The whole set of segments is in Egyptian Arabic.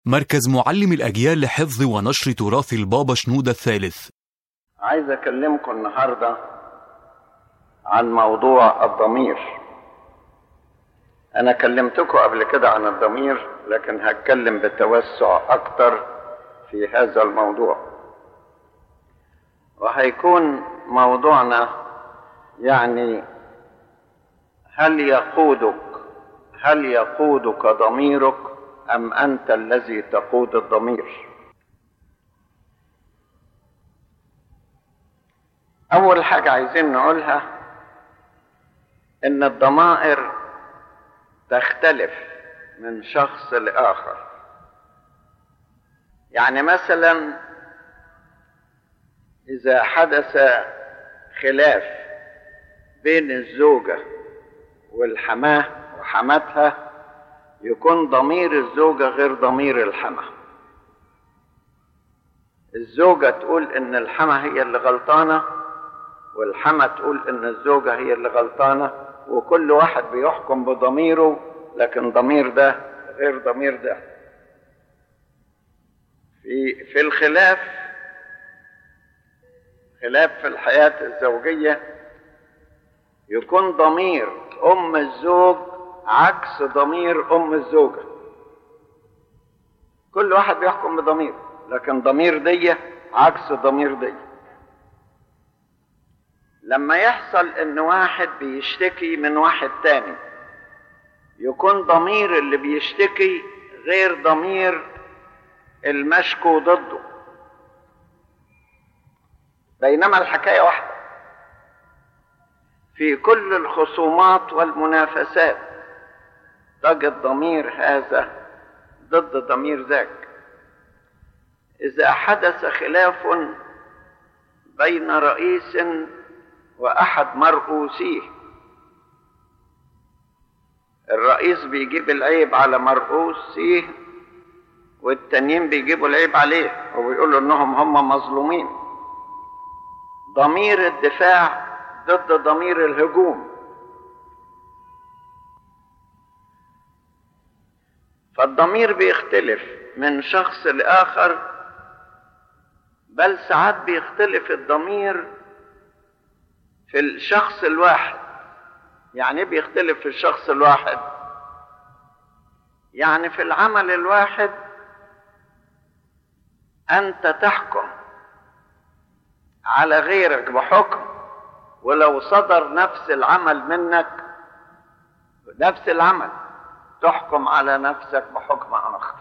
مركز معلم الأجيال لحفظ ونشر تراث البابا شنودة الثالث عايز اكلمكم النهارده عن موضوع الضمير انا كلمتكم قبل كده عن الضمير لكن هتكلم بتوسع اكتر في هذا الموضوع وهيكون موضوعنا يعني هل يقودك هل يقودك ضميرك ام انت الذي تقود الضمير أول حاجة عايزين نقولها إن الضمائر تختلف من شخص لآخر يعني مثلا إذا حدث خلاف بين الزوجة والحماة وحماتها يكون ضمير الزوجة غير ضمير الحماه الزوجة تقول إن الحما هي اللي غلطانة والحما تقول إن الزوجة هي اللي غلطانة وكل واحد بيحكم بضميره لكن ضمير ده غير ضمير ده في في الخلاف خلاف في الحياة الزوجية يكون ضمير أم الزوج عكس ضمير أم الزوجة كل واحد بيحكم بضميره لكن ضمير دي عكس ضمير دي لما يحصل ان واحد بيشتكي من واحد تاني يكون ضمير اللي بيشتكي غير ضمير المشكو ضده بينما الحكاية واحدة في كل الخصومات والمنافسات تجد ضمير هذا ضد ضمير ذاك إذا حدث خلاف بين رئيس وأحد مرؤوسيه الرئيس بيجيب العيب على مرؤوسيه والتانيين بيجيبوا العيب عليه وبيقولوا انهم هم مظلومين ضمير الدفاع ضد ضمير الهجوم فالضمير بيختلف من شخص لآخر بل ساعات بيختلف الضمير في الشخص الواحد يعني بيختلف في الشخص الواحد يعني في العمل الواحد انت تحكم على غيرك بحكم ولو صدر نفس العمل منك نفس العمل تحكم على نفسك بحكم اخر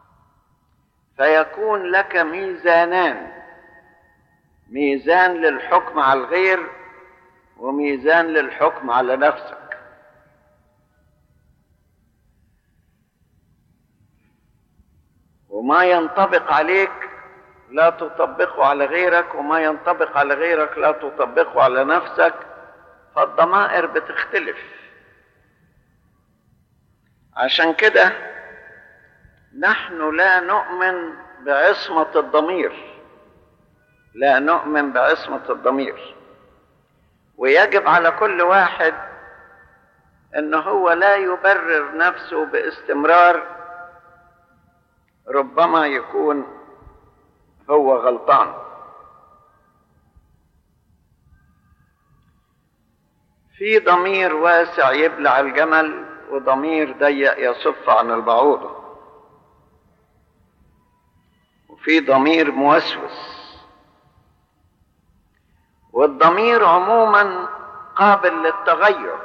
فيكون لك ميزانان ميزان للحكم على الغير وميزان للحكم على نفسك وما ينطبق عليك لا تطبقه على غيرك وما ينطبق على غيرك لا تطبقه على نفسك فالضمائر بتختلف عشان كده نحن لا نؤمن بعصمة الضمير لا نؤمن بعصمة الضمير ويجب على كل واحد ان هو لا يبرر نفسه باستمرار ربما يكون هو غلطان في ضمير واسع يبلع الجمل وضمير ضيق يصف عن البعوضه وفي ضمير موسوس والضمير عموما قابل للتغير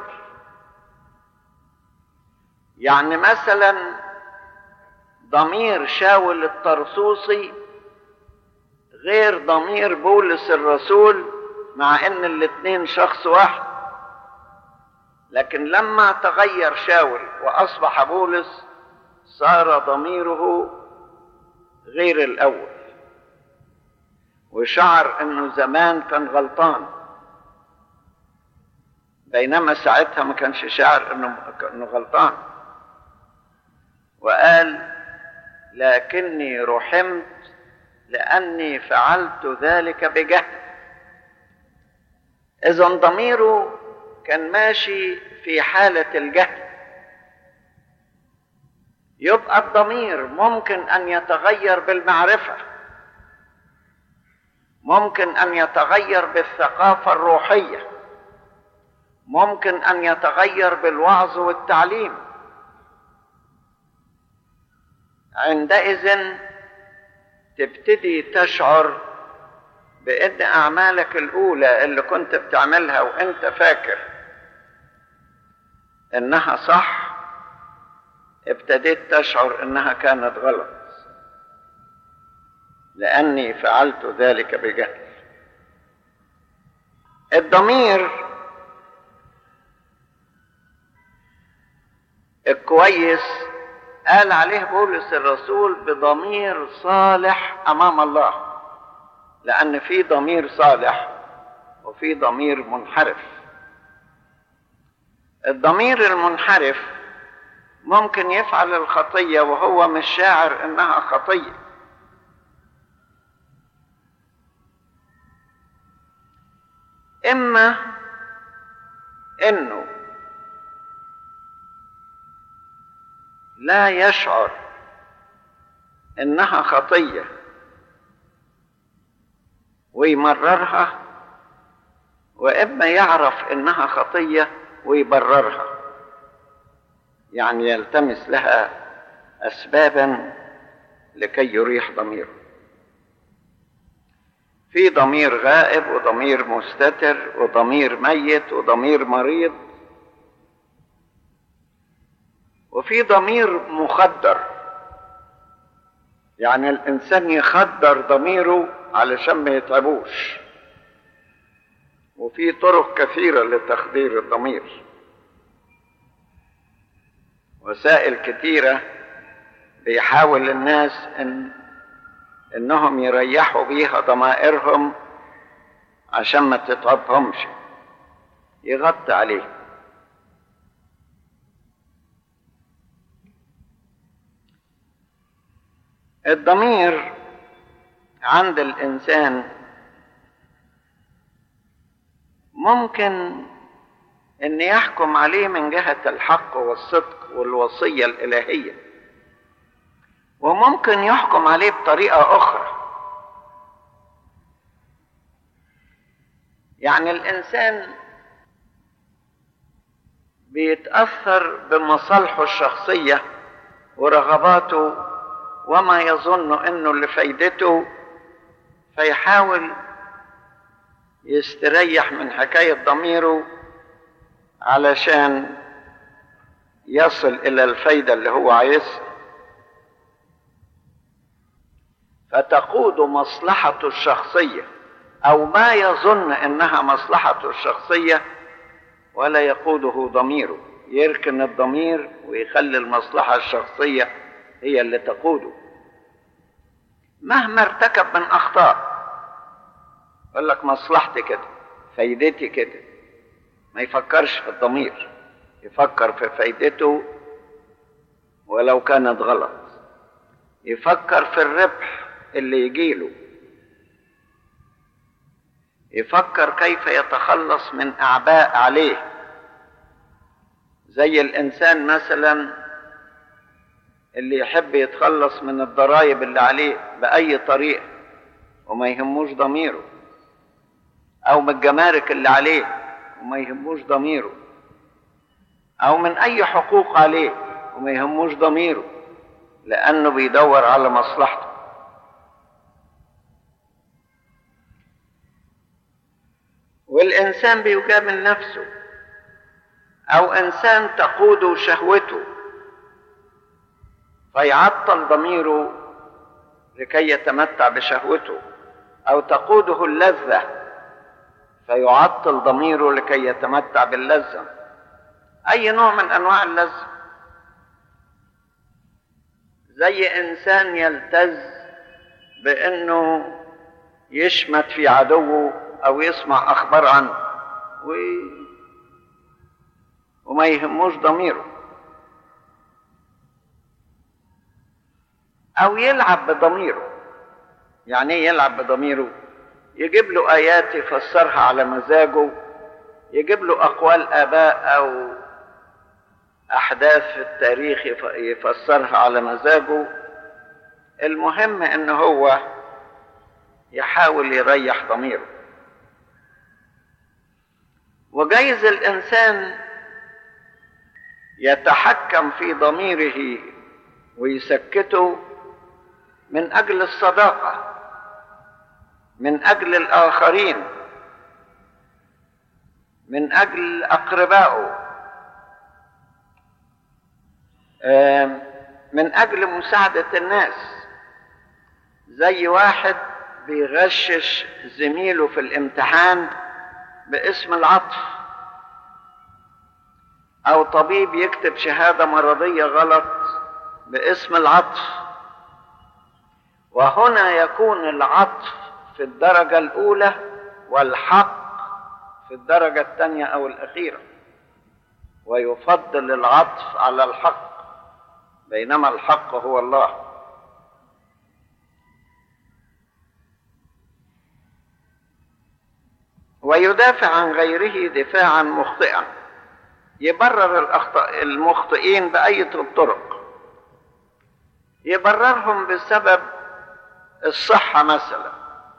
يعني مثلا ضمير شاول الطرسوسي غير ضمير بولس الرسول مع ان الاثنين شخص واحد لكن لما تغير شاول واصبح بولس صار ضميره غير الاول وشعر انه زمان كان غلطان بينما ساعتها ما كانش شاعر انه انه غلطان وقال لكني رحمت لاني فعلت ذلك بجهل اذا ضميره كان ماشي في حاله الجهل يبقى الضمير ممكن ان يتغير بالمعرفه ممكن ان يتغير بالثقافه الروحيه ممكن ان يتغير بالوعظ والتعليم عندئذ تبتدي تشعر بان اعمالك الاولى اللي كنت بتعملها وانت فاكر انها صح ابتديت تشعر انها كانت غلط لاني فعلت ذلك بجهل الضمير الكويس قال عليه بولس الرسول بضمير صالح امام الله لان في ضمير صالح وفي ضمير منحرف الضمير المنحرف ممكن يفعل الخطيه وهو مش شاعر انها خطيه اما انه لا يشعر انها خطيه ويمررها واما يعرف انها خطيه ويبررها يعني يلتمس لها اسبابا لكي يريح ضميره في ضمير غائب وضمير مستتر وضمير ميت وضمير مريض وفي ضمير مخدر يعني الانسان يخدر ضميره علشان ما يتعبوش وفي طرق كثيره لتخدير الضمير وسائل كثيره بيحاول الناس ان انهم يريحوا بيها ضمائرهم عشان ما تتعبهمش يغطي عليه الضمير عند الانسان ممكن ان يحكم عليه من جهه الحق والصدق والوصيه الالهيه وممكن يحكم عليه بطريقه اخرى يعني الانسان بيتاثر بمصالحه الشخصيه ورغباته وما يظن انه لفايدته فيحاول يستريح من حكايه ضميره علشان يصل الى الفايده اللي هو عايزها فتقود مصلحته الشخصيه او ما يظن انها مصلحته الشخصيه ولا يقوده ضميره يركن الضمير ويخلي المصلحه الشخصيه هي اللي تقوده مهما ارتكب من اخطاء يقول لك مصلحتي كده فايدتي كده ما يفكرش في الضمير يفكر في فايدته ولو كانت غلط يفكر في الربح اللي يجيله يفكر كيف يتخلص من اعباء عليه زي الانسان مثلا اللي يحب يتخلص من الضرائب اللي عليه باي طريقه وما يهموش ضميره او من الجمارك اللي عليه وما يهموش ضميره او من اي حقوق عليه وما يهموش ضميره لانه بيدور على مصلحته والانسان بيجامل نفسه او انسان تقوده شهوته فيعطل ضميره لكي يتمتع بشهوته او تقوده اللذه فيعطل ضميره لكي يتمتع باللذه اي نوع من انواع اللذه زي انسان يلتز بانه يشمت في عدوه او يسمع اخبار عنه و... وما يهموش ضميره او يلعب بضميره يعني ايه يلعب بضميره يجيب له ايات يفسرها على مزاجه يجيب له اقوال اباء او أحداث في التاريخ يفسرها على مزاجه المهم إن هو يحاول يريح ضميره وجايز الإنسان يتحكم في ضميره ويسكته من أجل الصداقة من أجل الآخرين من أجل أقربائه من أجل مساعدة الناس زي واحد بيغشش زميله في الامتحان باسم العطف أو طبيب يكتب شهادة مرضية غلط باسم العطف وهنا يكون العطف في الدرجة الأولى والحق في الدرجة الثانية أو الأخيرة ويفضل العطف على الحق بينما الحق هو الله ويدافع عن غيره دفاعا مخطئا يبرر الأخطاء المخطئين بأية الطرق يبررهم بسبب الصحة مثلا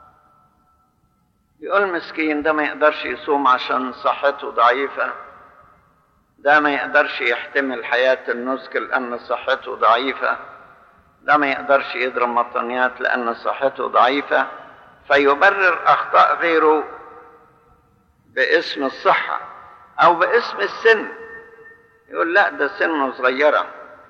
يقول مسكين ده ما يقدرش يصوم عشان صحته ضعيفة ده ما يقدرش يحتمل حياة النسك لأن صحته ضعيفة ده ما يقدرش يضرب مطنيات لأن صحته ضعيفة فيبرر أخطاء غيره باسم الصحة أو باسم السن يقول لا ده سنه صغيرة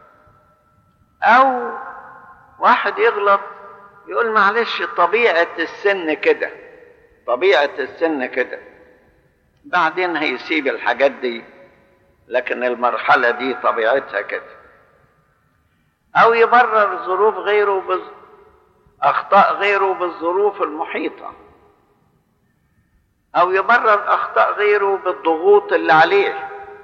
أو واحد يغلط يقول معلش طبيعة السن كده طبيعة السن كده بعدين هيسيب الحاجات دي لكن المرحلة دي طبيعتها كده أو يبرر ظروف غيره بز... أخطاء غيره بالظروف المحيطة أو يبرر أخطاء غيره بالضغوط اللي عليه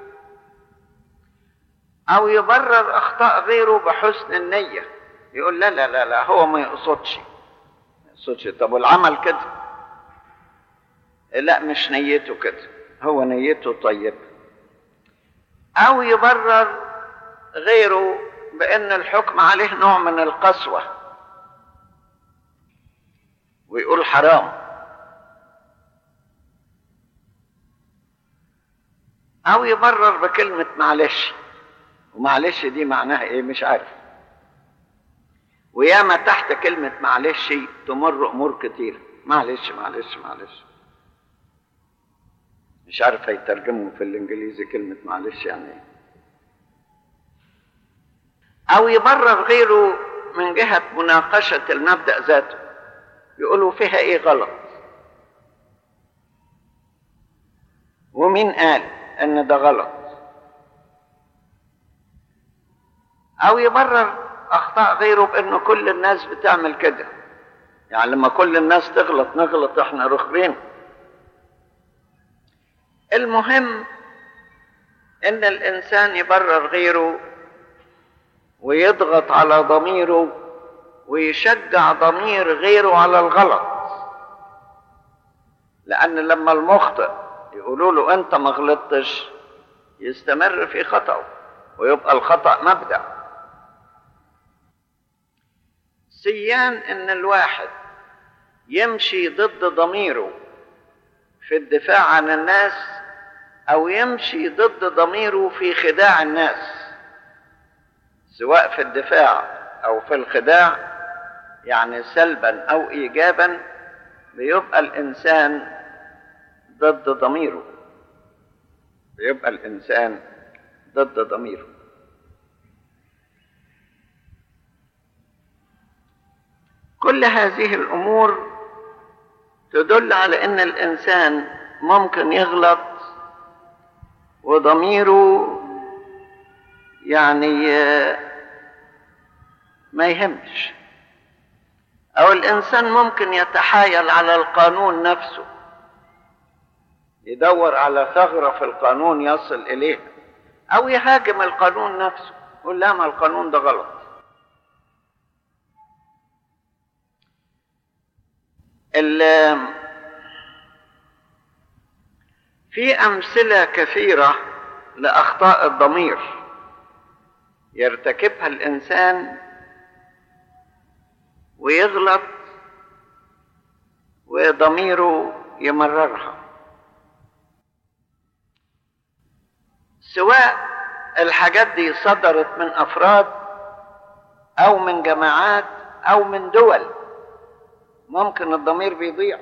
أو يبرر أخطاء غيره بحسن النية يقول لا لا لا لا هو ما يقصدش ما يقصدش طب والعمل كده لا مش نيته كده هو نيته طيبة أو يبرر غيره بأن الحكم عليه نوع من القسوة ويقول حرام أو يبرر بكلمة معلش ومعلش دي معناها إيه مش عارف وياما تحت كلمة معلش تمر أمور كتير معلش معلش معلش مش عارف هيترجموا في الإنجليزي كلمة معلش يعني إيه أو يبرر غيره من جهة مناقشة المبدأ ذاته يقولوا فيها إيه غلط ومين قال إن ده غلط أو يبرر أخطاء غيره بأنه كل الناس بتعمل كده يعني لما كل الناس تغلط نغلط إحنا رخرين المهم إن الإنسان يبرر غيره ويضغط على ضميره ويشجع ضمير غيره على الغلط لأن لما المخطئ يقولوا له أنت ما غلطتش يستمر في خطأه ويبقى الخطأ مبدأ سيان إن الواحد يمشي ضد ضميره في الدفاع عن الناس أو يمشي ضد ضميره في خداع الناس سواء في الدفاع او في الخداع يعني سلبا او ايجابا بيبقى الانسان ضد ضميره بيبقى الانسان ضد ضميره كل هذه الامور تدل على ان الانسان ممكن يغلط وضميره يعني ما يهمش او الانسان ممكن يتحايل على القانون نفسه يدور على ثغرة في القانون يصل إليها أو يهاجم القانون نفسه يقول لا ما القانون ده غلط في أمثلة كثيرة لأخطاء الضمير يرتكبها الإنسان ويغلط وضميره يمررها سواء الحاجات دي صدرت من افراد او من جماعات او من دول ممكن الضمير بيضيع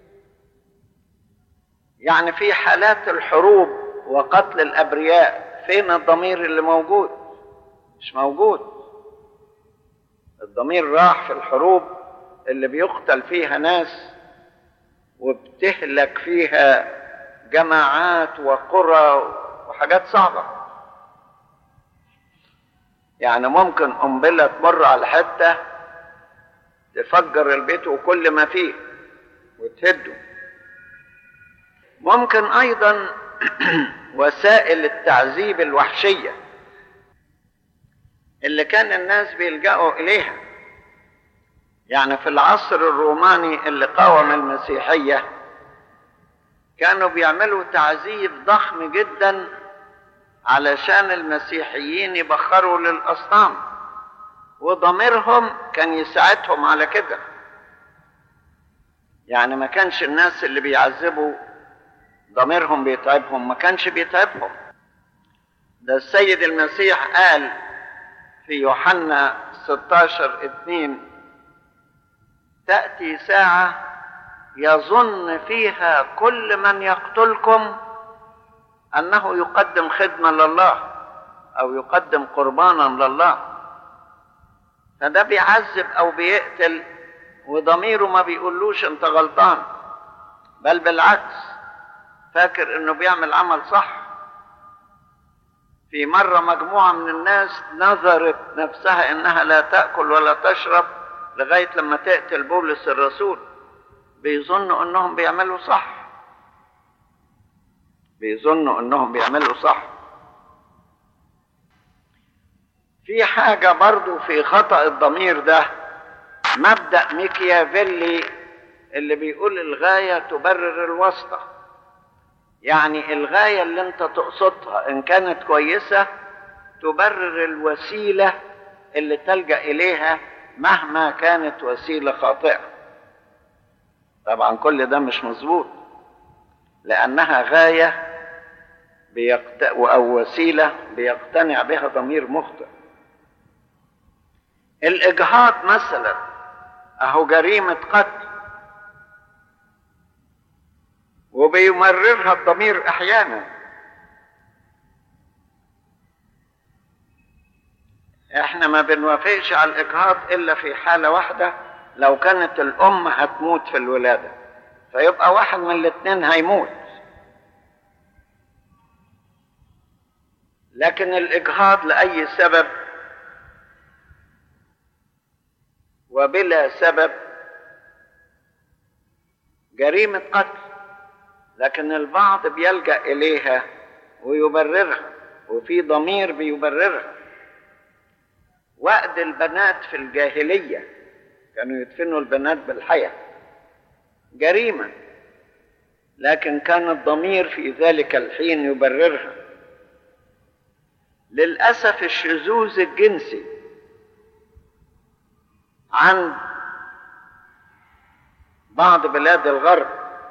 يعني في حالات الحروب وقتل الابرياء فين الضمير اللي موجود مش موجود الضمير راح في الحروب اللي بيقتل فيها ناس وبتهلك فيها جماعات وقرى وحاجات صعبة يعني ممكن قنبلة تمر على حتة تفجر البيت وكل ما فيه وتهده ممكن أيضا وسائل التعذيب الوحشية اللي كان الناس بيلجأوا إليها يعني في العصر الروماني اللي قاوم المسيحية كانوا بيعملوا تعذيب ضخم جدا علشان المسيحيين يبخروا للأصنام وضميرهم كان يساعدهم على كده يعني ما كانش الناس اللي بيعذبوا ضميرهم بيتعبهم ما كانش بيتعبهم ده السيد المسيح قال في يوحنا 16 2 تأتي ساعة يظن فيها كل من يقتلكم أنه يقدم خدمة لله أو يقدم قربانا لله فده بيعذب أو بيقتل وضميره ما بيقولوش أنت غلطان بل بالعكس فاكر إنه بيعمل عمل صح في مرة مجموعة من الناس نظرت نفسها إنها لا تأكل ولا تشرب لغاية لما تقتل بولس الرسول بيظنوا انهم بيعملوا صح بيظنوا انهم بيعملوا صح في حاجة برضو في خطأ الضمير ده مبدأ ميكيافيلي اللي بيقول الغاية تبرر الواسطة يعني الغاية اللي انت تقصدها ان كانت كويسة تبرر الوسيلة اللي تلجأ إليها مهما كانت وسيلة خاطئة طبعا كل ده مش مظبوط لأنها غاية بيقت... أو وسيلة بيقتنع بها ضمير مخطئ الإجهاض مثلا أهو جريمة قتل وبيمررها الضمير أحيانا احنا ما بنوافقش على الإجهاض إلا في حالة واحدة لو كانت الأم هتموت في الولادة فيبقى واحد من الاثنين هيموت لكن الإجهاض لأي سبب وبلا سبب جريمة قتل لكن البعض بيلجأ إليها ويبررها وفي ضمير بيبررها وقت البنات في الجاهليه كانوا يدفنوا البنات بالحياة جريمة لكن كان الضمير في ذلك الحين يبررها للأسف الشذوذ الجنسي عند بعض بلاد الغرب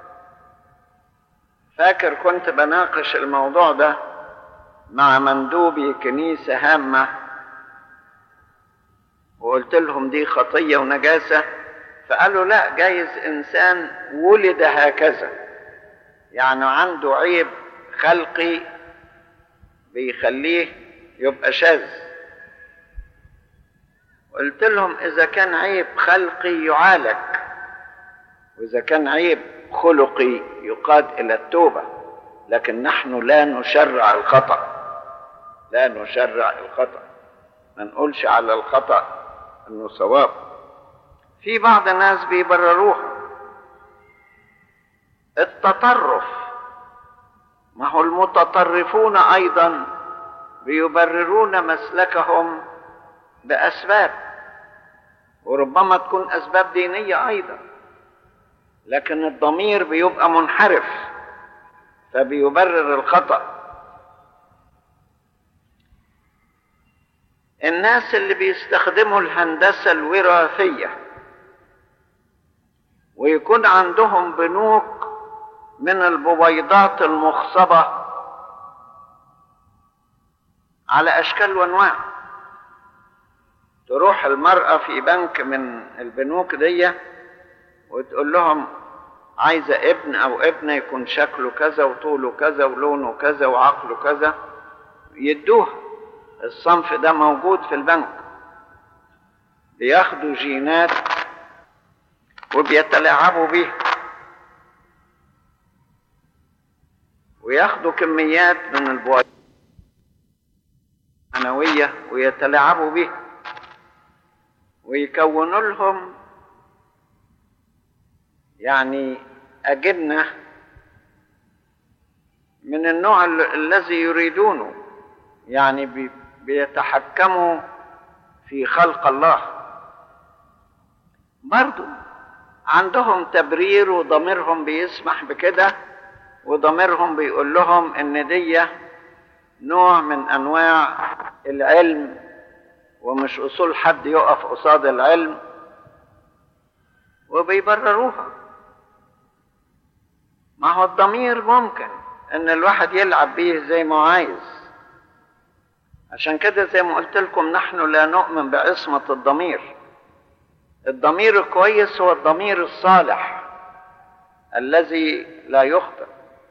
فاكر كنت بناقش الموضوع ده مع مندوبي كنيسة هامة وقلت لهم دي خطية ونجاسة فقالوا لا جايز إنسان ولد هكذا يعني عنده عيب خلقي بيخليه يبقى شاذ قلت لهم إذا كان عيب خلقي يعالج وإذا كان عيب خلقي يقاد إلى التوبة لكن نحن لا نشرع الخطأ لا نشرع الخطأ ما نقولش على الخطأ انه صواب في بعض الناس بيبرروها التطرف ما هو المتطرفون ايضا بيبررون مسلكهم باسباب وربما تكون اسباب دينيه ايضا لكن الضمير بيبقى منحرف فبيبرر الخطأ الناس اللي بيستخدموا الهندسة الوراثية ويكون عندهم بنوك من البويضات المخصبة على أشكال وأنواع تروح المرأة في بنك من البنوك دي وتقول لهم عايزة ابن أو ابنة يكون شكله كذا وطوله كذا ولونه كذا وعقله كذا يدوها الصنف ده موجود في البنك بياخدوا جينات وبيتلاعبوا بيها وياخدوا كميات من البويضات المعنوية ويتلاعبوا بيها ويكونوا لهم يعني أجنة من النوع الذي يريدونه يعني بيتحكموا في خلق الله برضو عندهم تبرير وضميرهم بيسمح بكده وضميرهم بيقول لهم ان دي نوع من انواع العلم ومش اصول حد يقف قصاد العلم وبيبرروها ما هو الضمير ممكن ان الواحد يلعب بيه زي ما عايز عشان كده زي ما قلت لكم نحن لا نؤمن بعصمة الضمير الضمير الكويس هو الضمير الصالح الذي لا يخطئ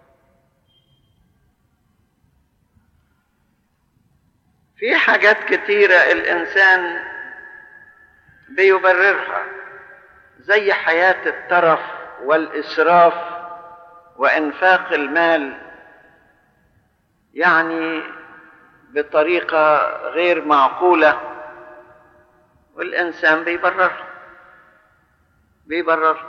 في حاجات كتيرة الإنسان بيبررها زي حياة الترف والإسراف وإنفاق المال يعني بطريقة غير معقولة والإنسان بيبررها بيبرر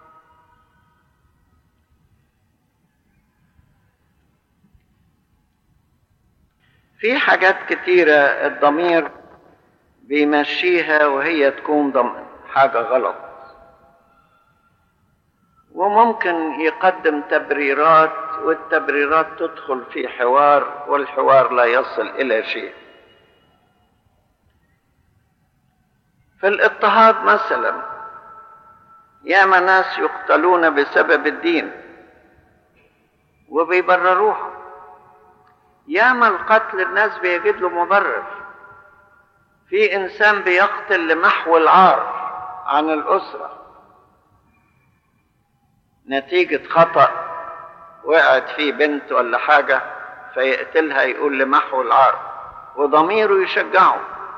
في حاجات كتيرة الضمير بيمشيها وهي تكون ضم... حاجة غلط وممكن يقدم تبريرات والتبريرات تدخل في حوار والحوار لا يصل إلى شيء في الاضطهاد مثلا ياما ناس يقتلون بسبب الدين وبيبرروها ياما القتل الناس بيجد له مبرر في انسان بيقتل لمحو العار عن الاسره نتيجه خطا وقعت فيه بنت ولا حاجه فيقتلها يقول لمحو العار وضميره يشجعه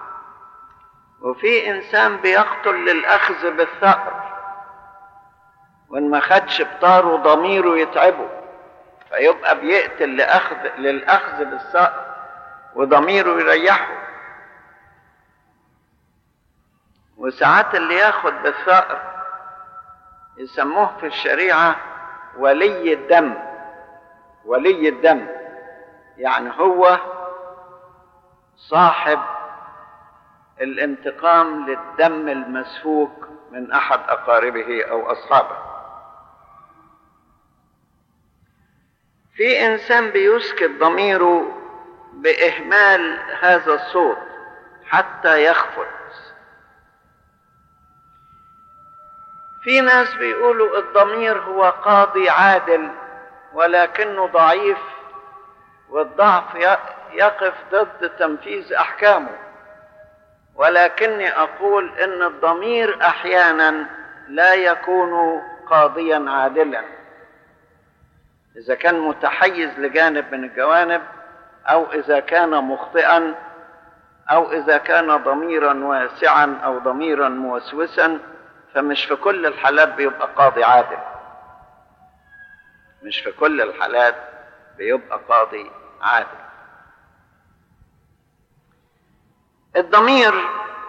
وفي انسان بيقتل للاخذ بالثأر وان ما خدش بطاره ضميره يتعبه فيبقى بيقتل لأخذ للأخذ بالثأر وضميره يريحه وساعات اللي ياخد بالثأر يسموه في الشريعة ولي الدم ولي الدم يعني هو صاحب الانتقام للدم المسفوك من أحد أقاربه أو أصحابه في انسان بيسكت ضميره باهمال هذا الصوت حتى يخفت في ناس بيقولوا الضمير هو قاضي عادل ولكنه ضعيف والضعف يقف ضد تنفيذ احكامه ولكني اقول ان الضمير احيانا لا يكون قاضيا عادلا إذا كان متحيز لجانب من الجوانب أو إذا كان مخطئا أو إذا كان ضميرا واسعا أو ضميرا موسوسا فمش في كل الحالات بيبقى قاضي عادل مش في كل الحالات بيبقى قاضي عادل الضمير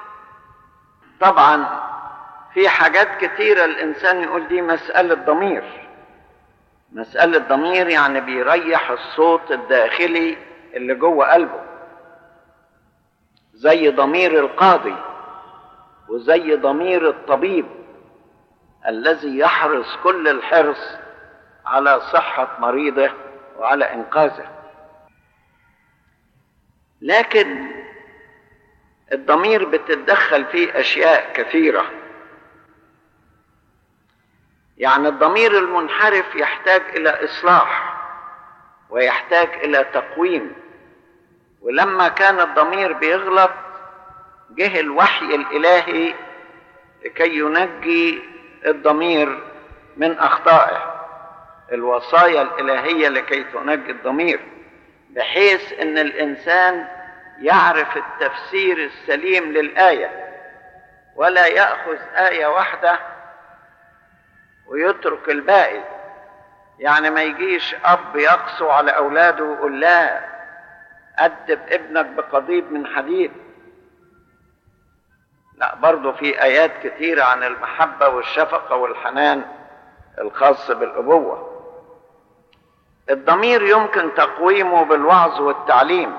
طبعا في حاجات كتيرة الإنسان يقول دي مسألة ضمير مسألة ضمير يعني بيريح الصوت الداخلي اللي جوه قلبه زي ضمير القاضي وزي ضمير الطبيب الذي يحرص كل الحرص على صحة مريضه وعلى إنقاذه لكن الضمير بتتدخل فيه اشياء كثيره يعني الضمير المنحرف يحتاج الى اصلاح ويحتاج الى تقويم ولما كان الضمير بيغلط جه الوحي الالهي لكي ينجي الضمير من اخطائه الوصايا الالهيه لكي تنجي الضمير بحيث ان الانسان يعرف التفسير السليم للايه ولا ياخذ ايه واحده ويترك الباقي يعني ما يجيش اب يقسو على اولاده ويقول لا ادب ابنك بقضيب من حديد لا برضه في ايات كتيره عن المحبه والشفقه والحنان الخاص بالابوه الضمير يمكن تقويمه بالوعظ والتعليم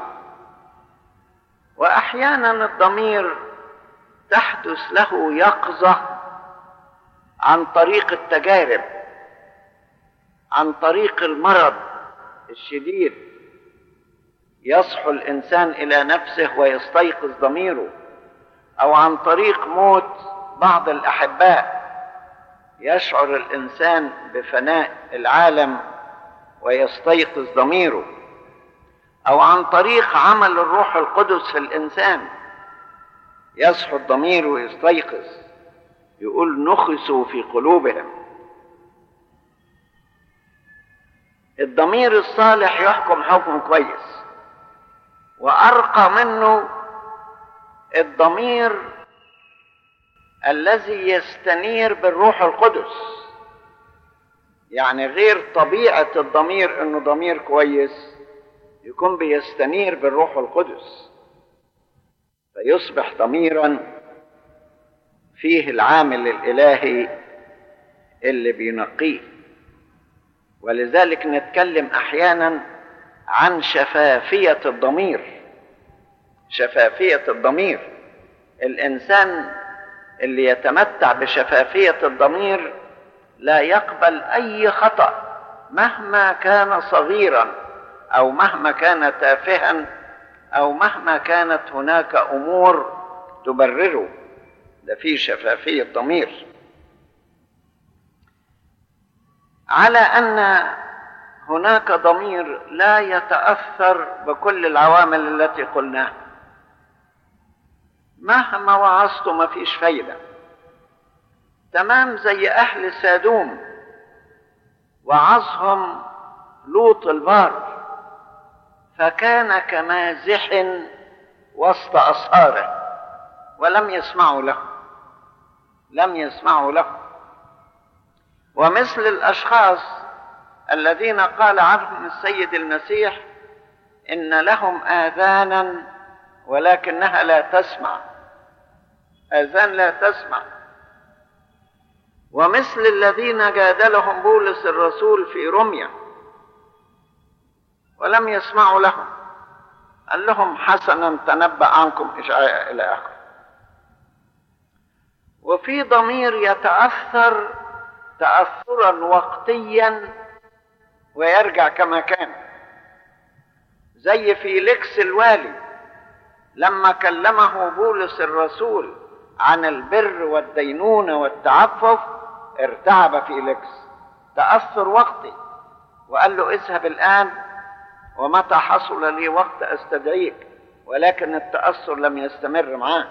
واحيانا الضمير تحدث له يقظه عن طريق التجارب عن طريق المرض الشديد يصحو الانسان الى نفسه ويستيقظ ضميره او عن طريق موت بعض الاحباء يشعر الانسان بفناء العالم ويستيقظ ضميره او عن طريق عمل الروح القدس في الانسان يصحو الضمير ويستيقظ يقول نخسوا في قلوبهم الضمير الصالح يحكم حكم كويس وارقى منه الضمير الذي يستنير بالروح القدس يعني غير طبيعه الضمير انه ضمير كويس يكون بيستنير بالروح القدس فيصبح ضميرا فيه العامل الالهي اللي بينقيه ولذلك نتكلم احيانا عن شفافيه الضمير شفافيه الضمير الانسان اللي يتمتع بشفافيه الضمير لا يقبل اي خطا مهما كان صغيرا او مهما كان تافها او مهما كانت هناك امور تبرره ده في شفافيه ضمير على ان هناك ضمير لا يتاثر بكل العوامل التي قلناها مهما وعظت ما فيش فايده تمام زي اهل سادوم وعظهم لوط البار فكان كمازح وسط أصهاره ولم يسمعوا له لم يسمعوا له ومثل الأشخاص الذين قال عنهم السيد المسيح إن لهم آذانا ولكنها لا تسمع آذان لا تسمع ومثل الذين جادلهم بولس الرسول في رميه ولم يسمعوا لهم قال لهم حسنا تنبأ عنكم إشعياء إلى آخره وفي ضمير يتأثر تأثرا وقتيا ويرجع كما كان زي فيليكس الوالي لما كلمه بولس الرسول عن البر والدينونة والتعفف ارتعب فيليكس تأثر وقتي وقال له اذهب الآن ومتى حصل لي وقت استدعيك ولكن التاثر لم يستمر معاه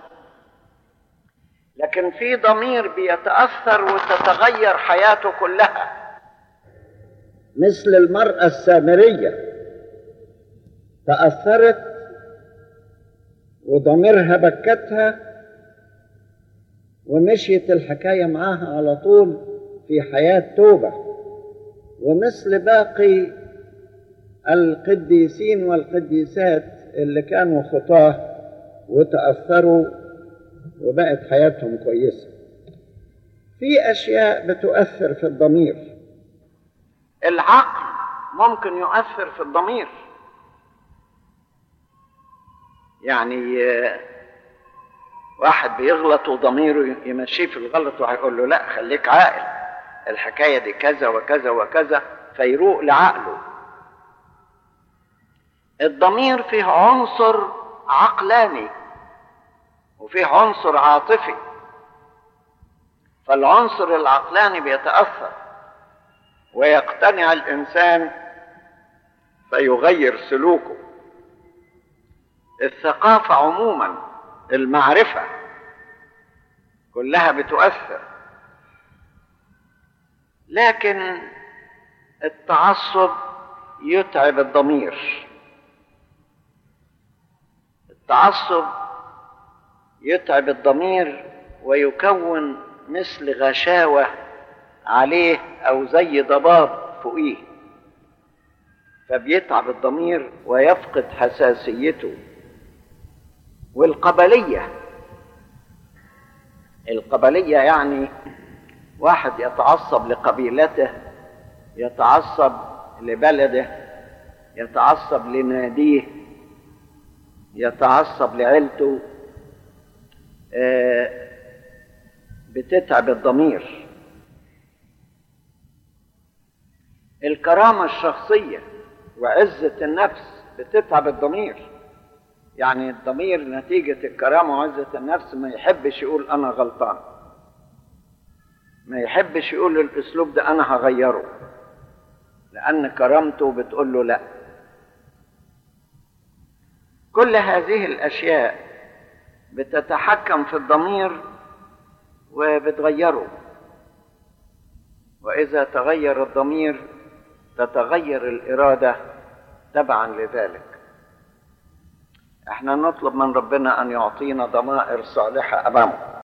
لكن في ضمير بيتاثر وتتغير حياته كلها مثل المراه السامريه تاثرت وضميرها بكتها ومشيت الحكايه معاها على طول في حياه توبه ومثل باقي القديسين والقديسات اللي كانوا خطاه وتأثروا وبقت حياتهم كويسة في أشياء بتؤثر في الضمير العقل ممكن يؤثر في الضمير يعني واحد بيغلط وضميره يمشيه في الغلط وهيقول له لا خليك عاقل الحكاية دي كذا وكذا وكذا فيروق لعقله الضمير فيه عنصر عقلاني وفيه عنصر عاطفي فالعنصر العقلاني بيتأثر ويقتنع الإنسان فيغير سلوكه الثقافة عموما المعرفة كلها بتؤثر لكن التعصب يتعب الضمير التعصب يتعب الضمير ويكون مثل غشاوة عليه أو زي ضباب فوقيه فبيتعب الضمير ويفقد حساسيته والقبلية القبلية يعني واحد يتعصب لقبيلته يتعصب لبلده يتعصب لناديه يتعصب لعيلته بتتعب الضمير الكرامة الشخصية وعزة النفس بتتعب الضمير يعني الضمير نتيجة الكرامة وعزة النفس ما يحبش يقول أنا غلطان ما يحبش يقول الأسلوب ده أنا هغيره لأن كرامته بتقول له لا كل هذه الأشياء بتتحكم في الضمير وبتغيره وإذا تغير الضمير تتغير الإرادة تبعا لذلك احنا نطلب من ربنا أن يعطينا ضمائر صالحة أمامه